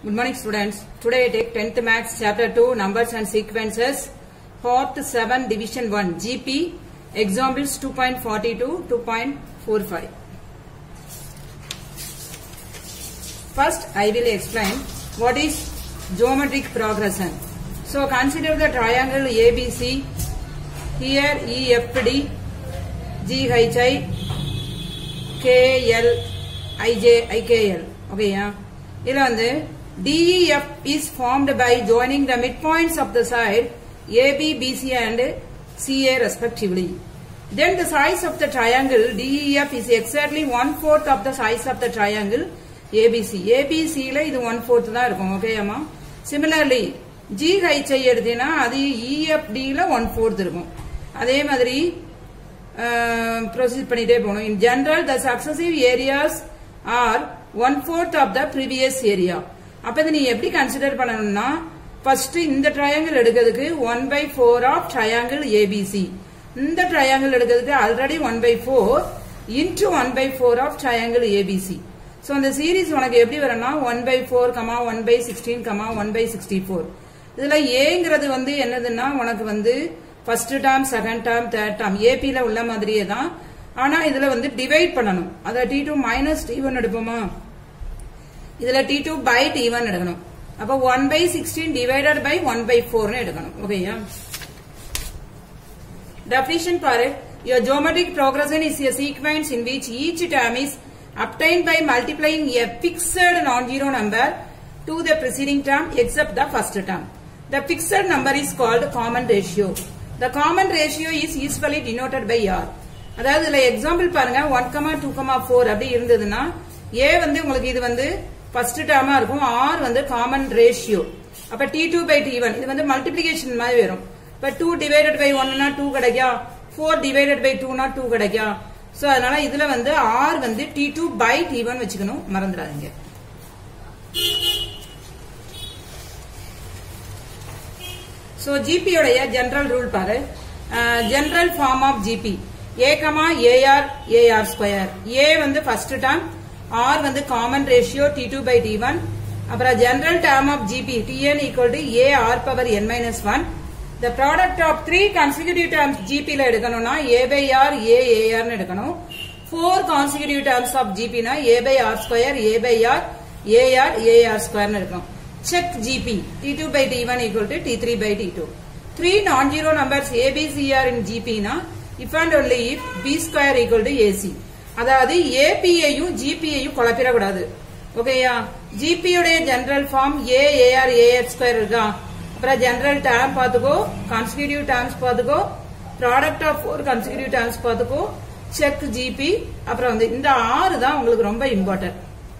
Good morning students. Today I take 10th Maths chapter 2 numbers and sequences part 7 division 1 GP examples 2.42 2.45. First I will explain what is geometric progression. So consider the triangle ABC here EFD GHI KL IJ IKL ஓகேயா இதுல வந்து DEF is formed by joining the midpoints of the side AB, BC and CA respectively. Then the size of the triangle DEF is exactly one fourth of the size of the triangle ABC. ABC ல இது one fourth தான் இருக்கும் ஓகேயாமா similarly GHI எடுத்தீங்கன்னா அது EFD ல one fourth இருக்கும் அதே மாதிரி ப்ரொசீட் பண்ணிட்டே போகணும் in general the successive areas are one fourth of the previous area அப்ப இதை நீ எப்படி கன்சிடர் பண்ணணும்னா ஃபர்ஸ்ட் இந்த ட்ரையாங்கிள் எடுக்கிறதுக்கு one by four of triangle A B C இந்த ட்ரையாங்கிள் எடுக்கிறதுக்கு already one by four into one by four of triangle A B C so அந்த சீரீஸ் உனக்கு எப்படி வரும்னா one by four comma one by sixteen comma one by sixty four இதுல ஏங்கிறது வந்து என்னதுன்னா உனக்கு வந்து first term second term third term ஏபில உள்ள மாதிரியே தான் ஆனா இதுல வந்து டிவைட் பண்ணணும் அத t two minus t one எடுப்போமா இதுல t two by t one எடுக்கணும் அப்ப one by sixteen divided by one by ஃபோர்னு எடுக்கணும் ஓகேயா definition பாரு your geometric progression is a sequence in which each term is obtained by multiplying a fixed non-zero number to the preceding term except the first term. The fixed number is called common ratio. The common ratio is usually denoted by R. அதாவது இதுல example பாருங்க one comma two comma four அப்படி இருந்ததுன்னா ஏ வந்து உங்களுக்கு இது வந்து first டேர்மா இருக்கும் ஆர் வந்து காமன் ரேஷியோ அப்ப t two by t one இது வந்து மல்டிபிளிகேஷன் மாதிரி வரும் இப்ப டூ டிவைடட் பை ஒன்னா டூ கிடைக்கா ஃபோர் டிவைடட் பை டூனா டூ கிடைக்கா சோ அதனால இதுல வந்து ஆர் வந்து t two by t one வச்சுக்கணும் மறந்துடாதீங்க சோ ஜிபி உடைய ஜெனரல் ரூல் பாரு general form of GP a comma a r a r square a வந்து ஃபர்ஸ்ட் டேர்ம் ஆர் வந்து common ratio t two by t one அப்புறம் general term of GP t n equal to a r power n minus one the product of three consecutive terms ஜிபில எடுக்கணும்னா a by r a ஏஆர்னு எடுக்கணும் four consecutive terms of ஜிபினா a by r square a by r a r a r ஸ்கொயர்னு இருக்கும் check GP T2 by T1 equal to T3 by T2. Three non-zero numbers A, B, C are in GP na if and only if B square equal to AC. அதாவது ஏபியையும் ஜிபியையும் குழப்பிடக்கூடாது ஓகேயா ஜிபியுடைய general form a a r a r square இருக்கா அப்புறம் general term பார்த்துக்கோ consecutive terms பார்த்துக்கோ product of four consecutive terms பார்த்துக்கோ செக் ஜிபி அப்புறம் வந்து இந்த ஆறு தான் உங்களுக்கு ரொம்ப இம்பார்ட்டன்ட்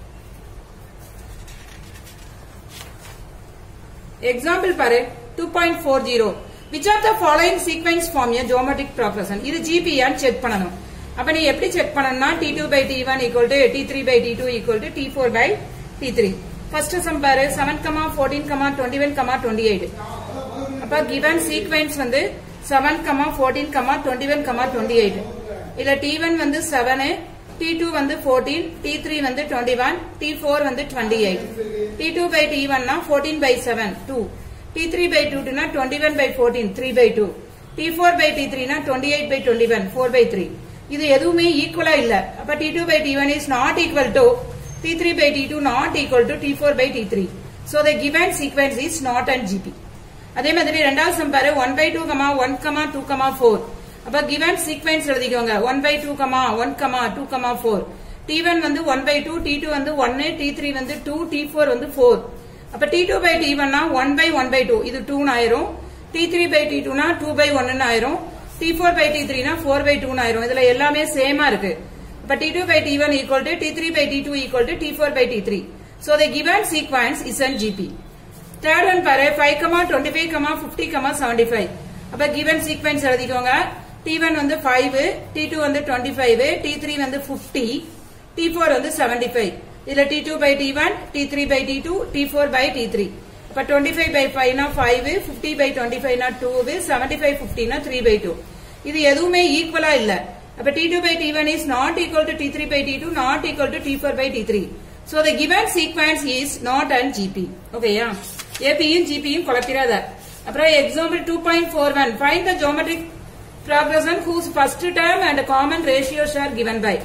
எக்ஸாம்பிள் பாரு two point four zero which of the following sequence form a geometric progression இது ஜிபியான்னு செக் பண்ணணும் அப்ப நீ எப்படி செக் பண்ணணும்னா t two by t one equal to t three by t two equal to D four by D three first sum பாரு seven comma fourteen comma twenty one comma twenty eight அப்ப given sequence வந்து seven comma fourteen comma twenty one comma twenty eight இதுல T one வந்து seven T two வந்து fourteen T three வந்து twenty one T four வந்து twenty eight T two by D ஒன்னா fourteen by seven two T three by two டூனா twenty one by fourteen three by two t four by t த்ரீனா twenty eight by twenty one four by three இது எதுவுமே ஈக்குவலா இல்ல அப்ப t two by t one is not equal to t three by t two not equal to D four by D three so the given sequence is not and GP அதே மாதிரி ரெண்டாவது sum பாரு one by two comma one comma two comma four அப்ப given sequence எழுதிக்கோங்க one by two comma one comma two comma four t one வந்து one by two t two வந்து ஒன்னு t three வந்து டூ டி ஃபோர் வந்து four அப்ப t two by D ஒன்னா one by one by two இது டூன்னு ஆயிரும் டி த்ரீ பை டி டூனா டூ பை ஒன்னு ஆயிரும் டி ஃபோர் பை டி த்ரீனா ஃபோர் பை டூன்னு ஆயிரும் இதுல எல்லாமே சேமா இருக்கு அப்ப t two by t one equal to t three by t two equal to D four by D three so the given sequence is an GP third one பாரு five comma twenty five comma fifty comma seventy five அப்ப given sequence எழுதிக்கோங்க t one வந்து five t two வந்து twenty five t three வந்து fifty t four வந்து seventy five இதுல t two by t one t three by t two t four by D three இப்ப twenty five by ஃபைவ்னா five fifty by twenty ஃபைவ்னா two seventy five பிப்டினா three by two இது எதுவுமே ஈக்குவலா இல்ல அப்ப t two by t one is not equal to t three by t two not equal to D four by D three So the given sequence is not an GP. ஓகேயா ஏபியும் ஜிபியும் குழப்பிடாத அப்புறம் example two point four one find the geometric progression whose first term and common ratios are given by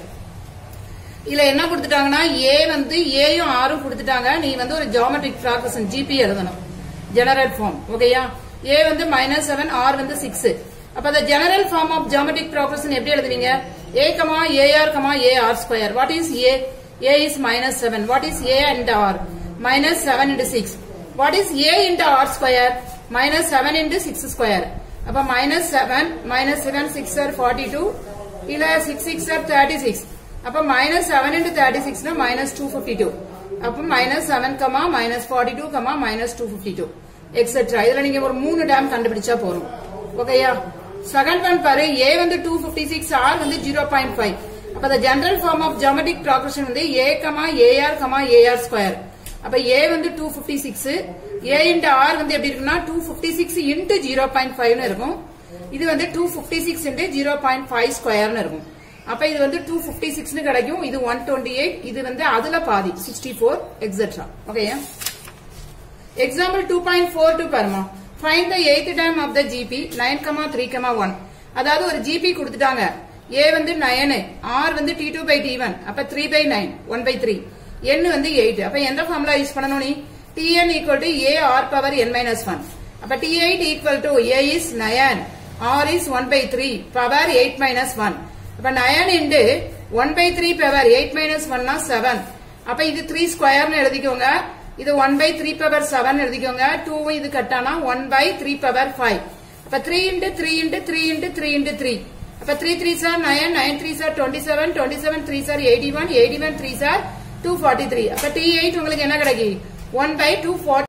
இதுல என்ன கொடுத்துட்டாங்கன்னா ஏ வந்து ஏயும் ஆரும் கொடுத்துட்டாங்க நீ வந்து ஒரு ஜியோமெட்ரிக் ப்ராக்ரஷன் ஜிபி எழுதணும் ஜெனரல் ஃபார்ம் ஓகேயா ஏ வந்து மைனஸ் செவன் ஆர் வந்து சிக்ஸ் அப்ப அந்த general form of geometric progression எப்படி எழுதுவீங்க a comma a r comma a r square what is a a is minus seven what is a and r minus seven into six what is a into r square minus seven into six square அப்ப minus seven minus seven six r forty two இல்ல six six r thirty six அப்ப minus seven into thirty சிக்ஸ்னா minus two fifty two அப்ப minus seven comma minus forty two comma minus two fifty two etcetera இதுல நீங்க ஒரு மூணு dam கண்டுபிடிச்சா போறோம் ஓகேயா செகண்ட் ஒன் பாரு ஏ வந்து டூ பிப்டி சிக்ஸ் ஆர் வந்து ஜீரோ பாயிண்ட் ஃபைவ் அப்ப the general form of geometric progression வந்து a comma a r comma a r square அப்ப ஏ வந்து two fifty six a into r வந்து எப்படி இருக்குன்னா two fifty six into zero point ஃபைவ்னு இருக்கும் இது வந்து two fifty six into zero point five ஸ்கொயர்னு இருக்கும் அப்ப இது வந்து டூ பிப்டி சிக்ஸ்னு கிடைக்கும் இது ஒன் டுவெண்ட்டி எயிட் இது வந்து அதுல பாதி சிக்ஸ்டி ஃபோர் எக்ஸெட்ரா ஓகேயா example two point four two பாருமா find the eighth time of the GP nine comma three comma one அதாவது ஒரு ஜிபி கொடுத்துட்டாங்க ஏ வந்து நயனு ஆர் வந்து t two by t one அப்ப three by nine one by three n வந்து eight அப்ப எந்த ஃபார்முலா யூஸ் பண்ணணும் நீ t n equal to a r power n minus one அப்ப t eight equal to A is nine r is one by three power eight minus one அப்ப nine into one by three power eight minus ஒன்னா seven அப்ப இது three ஸ்கொயர்னு எழுதிக்கோங்க இது one by three power seven எழுதிக்கோங்க two இது கட்டானா one by three power five அப்ப three into three into three into three into three அப்ப த்ரீ த்ரீ சார் நயன் நைன் த்ரீ சார் twenty seven twenty seven three சார் eighty one eighty one three சார் two forty three அப்ப t eight உங்களுக்கு என்ன கிடைக்கும் ஒன் பை டூ